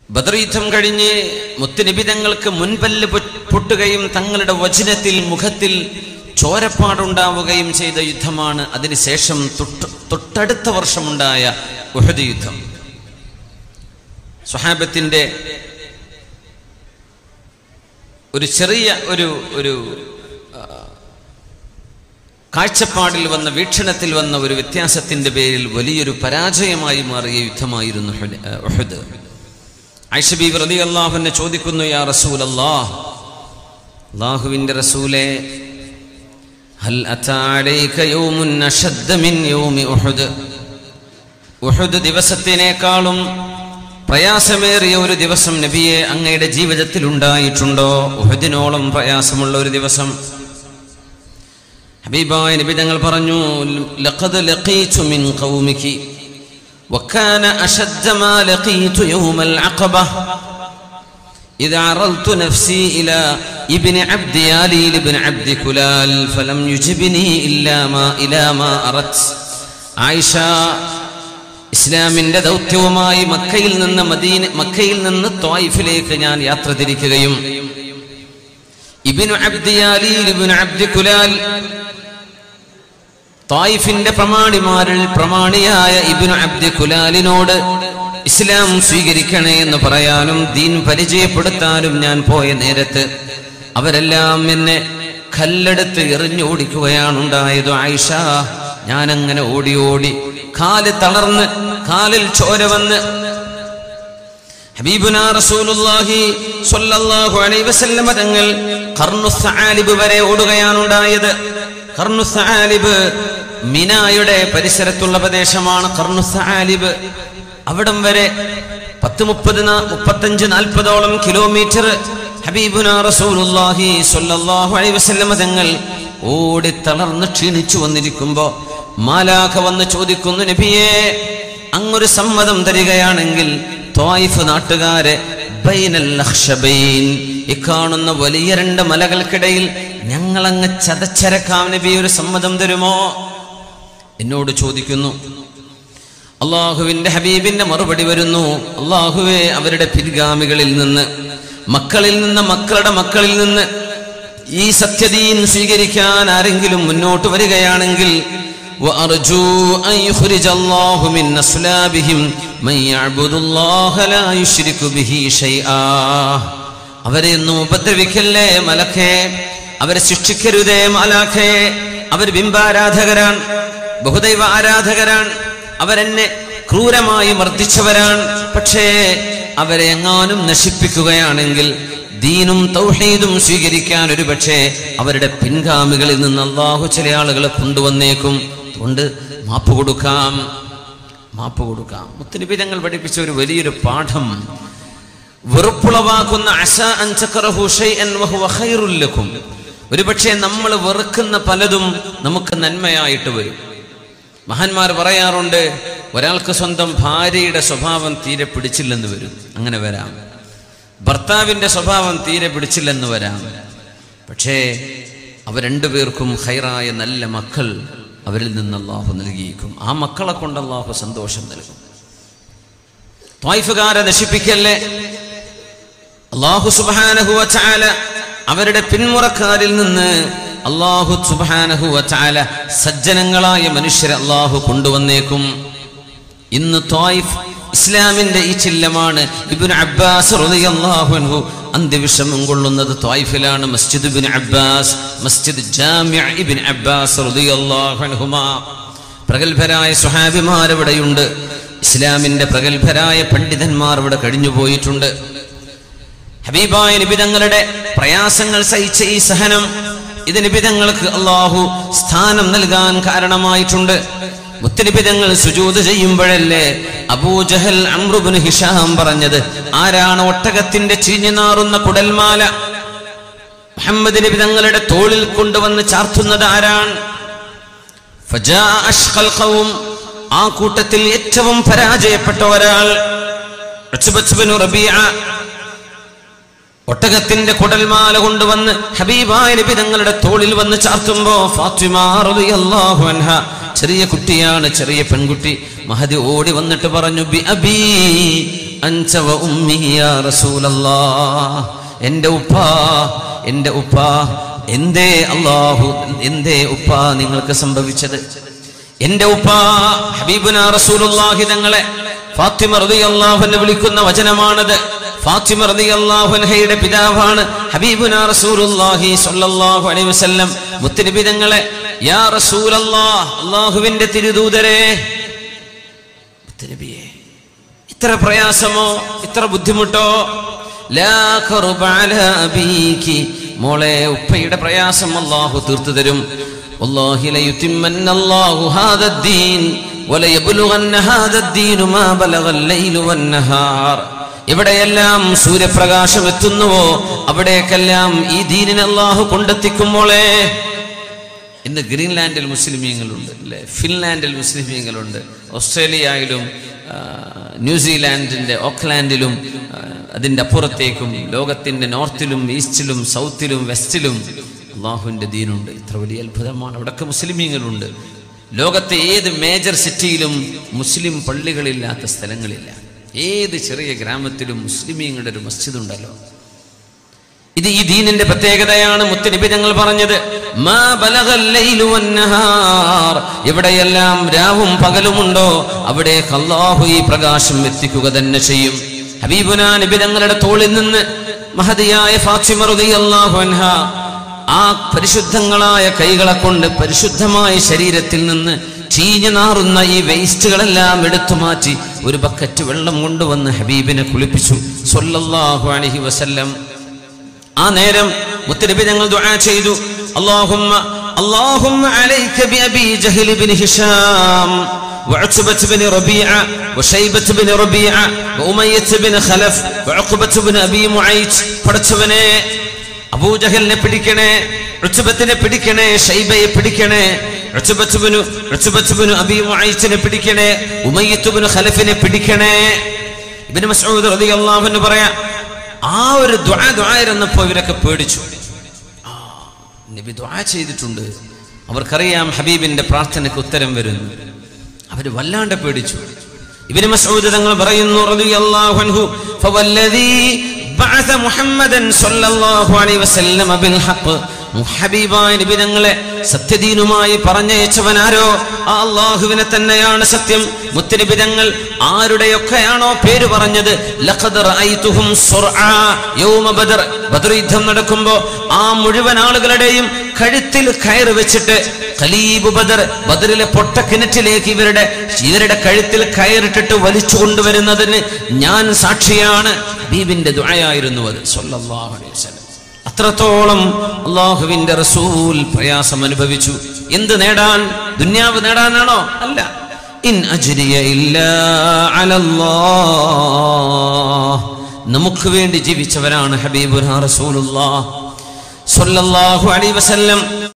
ബദർ യുദ്ധം കഴിഞ്ഞ് മുത്തുനിബിതങ്ങൾക്ക് മുൻപല്ല് പൊ- പൊട്ടുകയും തങ്ങളുടെ വചനത്തിൽ മുഖത്തിൽ ചോരപ്പാടുണ്ടാവുകയും ചെയ്ത യുദ്ധമാണ് അതിനുശേഷം തൊട്ട് തൊട്ടടുത്ത വർഷമുണ്ടായ ഉഹദ് യുദ്ധം സ്വഹാബത്തിന്റെ ഒരു ചെറിയ ഒരു ഒരു ആ, കാഴ്ചപ്പാടിൽ വന്ന വീക്ഷണത്തിൽ വന്ന ഒരു വ്യത്യാസത്തിന്റെ പേരിൽ വലിയൊരു പരാജയമായി മാറിയ യുദ്ധമായിരുന്നു ഹുദ- ആ, ഉഹദ് ഐഷബി റതി അള്ളാഹുവിനെ ചോദിക്കുന്നു യാ റസൂൽ അള്ളാഹ് അള്ളാഹുവിന്റെ റസൂലെ ഹൽ അതാ അലൈക യൗമുൻ അശദ്ദ മിൻ യൗമി ഉഹദ് ഉഹദ് ദിവസത്തിനേക്കാളും പ്രയാസമേറിയ ഒരു ദിവസം നബിയെ അങ്ങയുടെ ജീവിതത്തിൽ ഉണ്ടായിട്ടുണ്ടോ ഉഹദിനോളം പ്രയാസമുള്ള ഒരു ദിവസം ഹബീബായ നബി തങ്ങൾ പറഞ്ഞു ലഖദ് ലഖീതു മിൻ ഖൗമികി وكان أشد ما لقيت يوم العقبة إذا عرضت نفسي إلى ابن عبد ياليل بن عبد كلال فلم يجبني إلا ما إلى ما أردت عائشة ഇസ്ലാമിന്റെ ദൗത്യവുമായി മക്കയിൽ നിന്ന് മദീന മക്കയിൽ നിന്ന് ത്വായിഫിലേക്ക് ഞാൻ യാത്ര തിരിക്കുകയും ഇബിനു അബ്ദിയാലീൽ ഇബ്നു അബ്ദി കുലാൽ തായിഫിന്റെ പ്രമാണിമാരിൽ പ്രമാണിയായ ഇബിനു അബ്ദി കുലാലിനോട് ഇസ്ലാം സ്വീകരിക്കണേ എന്ന് പറയാനും ദീൻ പരിചയപ്പെടുത്താനും ഞാൻ പോയ നേരത്ത് അവരെല്ലാം എന്നെ കല്ലെടുത്ത് എറിഞ്ഞോടിക്കുകയാണുണ്ടായത് ആയിഷ ഞാൻ അങ്ങനെ ഓടി ഓടി കാല് തളർന്ന് കാലിൽ ചോര വന്ന് ഹബീബുന റസൂലുള്ളാഹി സ്വല്ലല്ലാഹു അലൈഹി വസല്ലമ തങ്ങൾ ഖർനു സആലിബ് വരെ ഓടുകയാണ് ഉണ്ടായത് ഖർനു സആലിബ് മിനായുടെ പരിസരത്തുള്ള പ്രദേശമാണ് ഖർനു സആലിബ് അവിടം വരെ പത്ത് മുപ്പത് മുപ്പത്തഞ്ച് നാൽപ്പതോളം കിലോമീറ്റർ ഹബീബുന റസൂലുള്ളാഹി സ്വല്ലല്ലാഹു അലൈഹി വസല്ലമ തങ്ങൾ ഓടി തളർന്ന് ക്ഷീണിച്ചു വന്നിരിക്കുമ്പോ മാലാഖ വന്ന് ചോദിക്കുന്നു നബിയേ അങ്ങൊരു സമ്മതം തരികയാണെങ്കിൽ ത്വായിഫ് നാട്ടുകാരെ ബൈനൽ അഖ്ശബൈൻ ഇക്കാണുന്ന വലിയ രണ്ട് മലകൾക്കിടയിൽ ഞങ്ങളങ്ങ് ചതച്ചരക്കാം നബി ഒരു സമ്മതം തരുമോ എന്നോട് ചോദിക്കുന്നു അള്ളാഹുവിന്റെ ഹബീബിന്റെ മറുപടി വരുന്നു അള്ളാഹുവെ അവരുടെ പിൻഗാമികളിൽ നിന്ന് മക്കളിൽ നിന്ന് മക്കളുടെ മക്കളിൽ നിന്ന് ഈ സത്യദീൻ സ്വീകരിക്കാൻ ആരെങ്കിലും മുന്നോട്ട് വരികയാണെങ്കിൽ وأرجو أن يخرج الله من أصلابهم من يعبد الله لا يشرك به شيئا അവരെ ഒന്നും ഉപദ്രവിക്കല്ലേ മലക്കേ അവരെ ശിക്ഷിക്കരുതേ മലാഖേ അവർ ബിംബാരാധകരാണ് ബഹുദൈവ ആരാധകരാണ് അവരെന്നെ ക്രൂരമായി മർദ്ദിച്ചവരാണ് പക്ഷേ അവരെ എങ്ങാനും നശിപ്പിക്കുകയാണെങ്കിൽ ദീനും തൗഹീദും സ്വീകരിക്കാൻ ഒരു പക്ഷേ അവരുടെ പിൻഗാമികളിൽ നിന്ന് അള്ളാഹു ചില ആളുകളെ കൊണ്ടുവന്നേക്കും അതുകൊണ്ട് മാപ്പ് കൊടുക്കാം മാപ്പ് കൊടുക്കാം മുത്തനബി തങ്ങൾ പഠിപ്പിച്ച ഒരു വലിയൊരു പാഠം വെറുപ്പുളവാക്കുന്ന അശ അൻ തക്റഹു ശൈഅൻ വഹുവ ഖൈറുൽ ലക്കും ഒരുപക്ഷെ നമ്മൾ വെറുക്കുന്ന പലതും നമുക്ക് നന്മയായിട്ട് വരും മഹാന്മാർ പറയാറുണ്ട് ഒരാൾക്ക് സ്വന്തം ഭാര്യയുടെ സ്വഭാവം തീരെ പിടിച്ചില്ലെന്ന് വരും അങ്ങനെ വരാം ഭർത്താവിന്റെ സ്വഭാവം തീരെ പിടിച്ചില്ലെന്ന് വരാം പക്ഷേ അവർ രണ്ടുപേർക്കും ഹൈറായ നല്ല മക്കൾ അവരിൽ നിന്ന് അള്ളാഹു നൽകിയേക്കും ആ മക്കളെ കൊണ്ട് അള്ളാഹു സന്തോഷം നൽകും ത്വായിഫുകാരെ നശിപ്പിക്കല്ലേ അള്ളാഹു സുബാനഹുവ ചാല അവരുടെ പിന്മുറക്കാരിൽ നിന്ന് അള്ളാഹു സുബാനഹുവ ചാല സജ്ജനങ്ങളായ മനുഷ്യരെ അള്ളാഹു കൊണ്ടുവന്നേക്കും ഇന്ന് ത്വായിഫ് ഇസ്ലാമിന്റെ ഈ ചില്ലമാണ് ഇബിൻ അബ്ബാസ് റളിയല്ലാഹു അൻഹു അന്ത്യവിഷമം കൊള്ളുന്നത് ത്വായിഫിലാണ് Masjid Ibn Abbas Masjid Jamia Ibn Abbas റളിയല്ലാഹു അൻഹുമാ പ്രഗത്ഭരായ സുഹാബിമാർ ഇവിടെയുണ്ട് ഇസ്ലാമിന്റെ പ്രഗത്ഭരായ പണ്ഡിതന്മാർ ഇവിടെ കഴിഞ്ഞു പോയിട്ടുണ്ട് ഹബീബായ നിബിതങ്ങളുടെ പ്രയാസങ്ങൾ സഹിച്ച ഈ സഹനം ഇത് നിബിതങ്ങൾക്ക് അള്ളാഹു സ്ഥാനം നൽകാൻ കാരണമായിട്ടുണ്ട് മുത്തനിബിതങ്ങൾ സുജൂത് ചെയ്യുമ്പോഴല്ലേ അബൂജഹൽ അമ്രുബിന് ഹിഷാം പറഞ്ഞത് ആരാണ് ഒട്ടകത്തിന്റെ ചീഞ്ഞു നാറുന്ന കുടൽമാല മുഹമ്മദ് നബി തങ്ങളുടെ തോളിൽ കൊണ്ടുവന്ന് ചാർത്തുന്നത് ആരാണ് ഫജാ അഷ്ഖൽ ഖൗം ആ കൂട്ടത്തിൽ ഏറ്റവും പരാജയപ്പെട്ട ഒരാൾ ഉത്ബത്ത് ബിൻ റബീഅ ഒട്ടകത്തിന്റെ കുടൽമാല കൊണ്ടുവന്ന് ഹബീബായ നബി തങ്ങളുടെ തോളിൽ വന്ന് ചാർത്തുമ്പോ ഫാത്തിമ റളിയല്ലാഹു അൻഹ ചെറിയ കുട്ടിയാണ് ചെറിയ പെൺകുട്ടി മഹദി ഓടി വന്നിട്ട് പറഞ്ഞു ബി അബീ അൻച വ ഉമ്മി യാ റസൂലല്ലാഹ് എന്റെ ഉപ്പ എന്റെ ഉപ്പ എന്തേ അല്ലാഹു എന്തേ ഉപ്പ നിങ്ങൾക്ക് സംഭവിച്ചത് എന്റെ ഉപ്പ ഹബീബുന റസൂലുള്ളാഹി തങ്ങളെ ഫാത്തിമ റളിയല്ലാഹു അൻഹ വിളിക്കുന്ന വചനമാണത് ഫാത്തിമ റളിയല്ലാഹു അൻഹയുടെ പിതാവാണ് ഹബീബുന റസൂലുള്ളാഹി സ്വല്ലല്ലാഹു അലൈഹി വസല്ലം മുത്തനബി തങ്ങളെ യാ റസൂലല്ലാഹ് അല്ലാഹുവിന്റെ തിരുദൂതരെ മുത്തനബിയെ ഇത്ര പ്രയാസമോ ഇത്ര ബുദ്ധിമുട്ടോ ലാ ഖറുബ അലാ അബീകി മോളെ ഉപ്പയുടെ പ്രയാസം അല്ലാഹു തീർത്തു തരും والله ليتمن الله هذا الدين وليبلغن هذا الدين ما بلغ الليل والنهار എവിടെയെല്ലാം സൂര്യപ്രകാശം എത്തുന്നുവോ അവിടേക്കെല്ലാം ഈ ദീനിനെ അള്ളാഹു കൊണ്ടെത്തിക്കുമ്പോളേ ഇന്ന് ഗ്രീൻലാൻഡിൽ മുസ്ലിമീങ്ങളുണ്ട് അല്ലേ ഫിൻലാൻഡിൽ മുസ്ലിമീങ്ങളുണ്ട് ഓസ്ട്രേലിയയിലും ആ, ന്യൂസിലാൻഡിൻ്റെ ഓക്ലാൻഡിലും ആ, അതിൻ്റെ അപ്പുറത്തേക്കും ലോകത്തിൻ്റെ നോർത്തിലും ഈസ്റ്റിലും സൗത്തിലും വെസ്റ്റിലും അള്ളാഹുവിൻ്റെ ദീനുണ്ട് ഇത്ര വലിയ അത്ഭുതമാണ് അവിടെയൊക്കെ മുസ്ലിമീങ്ങളുണ്ട് ലോകത്തെ ഏത് മേജർ സിറ്റിയിലും മുസ്ലിം പള്ളികളില്ലാത്ത സ്ഥലങ്ങളില്ല ഏത് ചെറിയ ഗ്രാമത്തിലും മുസ്ലിമീങ്ങളുടെ ഒരു മസ്ജിദ് ഉണ്ടല്ലോ ഇത് ഈ ദീനിന്റെ പ്രത്യേകതയാണ് മുത്തനബി ഞങ്ങൾ പറഞ്ഞത് മാ ബലഗൽ ലൈലു വന്നഹാർ. എവിടെയെല്ലാം രാവും പകലുമുണ്ടോ അവിടെ അല്ലാഹു ഈ പ്രകാശം എത്തിക്കുക തന്നെ ചെയ്യും ഹബീബുന നബി തങ്ങളുടെ തോളിൽ നിന്ന് മഹതിയായ ഫാത്തിമ റളിയല്ലാഹു അൻഹ ആ പരിശുദ്ധങ്ങളായ കൈകളെ കൊണ്ട് പരിശുദ്ധമായ ശരീരത്തിൽ നിന്ന് ചീഞ്ഞു നാറുന്ന ഈ വേസ്റ്റുകളെല്ലാം എടുത്തു മാറ്റി ഒരു ബക്കറ്റ് വെള്ളം കൊണ്ടുവന്ന് ഹബീബിനെ കുളിപ്പിച്ചു സല്ലല്ലാഹു അലൈഹി വസല്ലം ആ നേരം മുത്തനബി ഞങ്ങൾ ദുആ ചെയ്തു അല്ലാഹുമ്മ അല്ലാഹുമ്മ അലൈക ബിഅബി ജഹൽ ബിൻ ഹിഷാം وعتبة بن ربيعة وشيبة بن ربيعة وأمية بن خلف وعقبة بن أبي معيط പടച്ചവനെ അബൂജഹലിനെ പിടിക്കണേ ഋച്ചുബത്തിനെ പിടിക്കണേ ഷൈബയെ പിടിക്കണേ ഋച്ചുബത്തുബിനു ഋച്ചുബത്തുബിനു അബി മുഅയ്ത്തിനെ പിടിക്കണേ ഉമയ്യത്തുബിനു ഖലഫിനെ പിടിക്കണേ ഇബ്നു മസ്ഊദ് റളിയല്ലാഹു അൻഹു പറയാ ആ ഒരു ദ്വാ ദ്വായിരുന്നപ്പോ ഇവരൊക്കെ പേടിച്ചു ആ, നബി ദ്വാ ചെയ്തിട്ടുണ്ട് അവർക്കറിയാം ഹബീബിന്റെ പ്രാർത്ഥനയ്ക്ക് ഉത്തരം വരുന്നു അവര് വല്ലാണ്ട് പേടിച്ചു ഇബ്നു മസ്ഊദ് തങ്ങൾ പറയുന്നു റളിയല്ലാഹു അൻഹു ഫവല്ലദീ ബഅസ മുഹമ്മദൻ സ്വല്ലല്ലാഹു അലൈഹി വസല്ലമ ബിൽ ഹഖ് ഹബീബായ നബി തങ്ങളെ സത്യദീനുമായി പറഞ്ഞയച്ചവനാരോ ആ അള്ളാഹുവിനെ തന്നെയാണ് സത്യം മുത്തനബി തങ്ങൾ ആരുടെയൊക്കെയാണോ പേര് പറഞ്ഞത് ലഖദ് റഅയ്തുഹും സുർആ യൗമ ബദർ ബദർ യുദ്ധം നടക്കുമ്പോ ആ മുഴുവൻ ആളുകളുടെയും കഴുത്തിൽ കയറ് വെച്ചിട്ട് ഖലീബ് ബദർ ബദറിലെ പൊട്ട കിണറ്റിലേക്ക് ഇവരുടെ ഇവരുടെ കഴുത്തിൽ കയറിട്ടിട്ട് വലിച്ചു കൊണ്ടുവരുന്നതിന് ഞാൻ സാക്ഷിയാണ് ഹബീബിന്റെ ദുആയായിരുന്നു അത് സ്വല്ലല്ലാഹു അലൈഹി വസല്ലം അത്രത്തോളം അള്ളാഹുവിന്റെ റസൂൽ പ്രയാസം അനുഭവിച്ചു എന്ത് നേടാൻ ദുന്യാവ് നേടാനാണോ അല്ല ഇൻ അജ്രിയ ഇല്ലാ അലല്ലാഹ് നമുക്ക് വേണ്ടി ജീവിച്ചവരാണ് ഹബീബുന റസൂലുള്ളാഹ് സ്വല്ലല്ലാഹു അലൈഹി വസല്ലം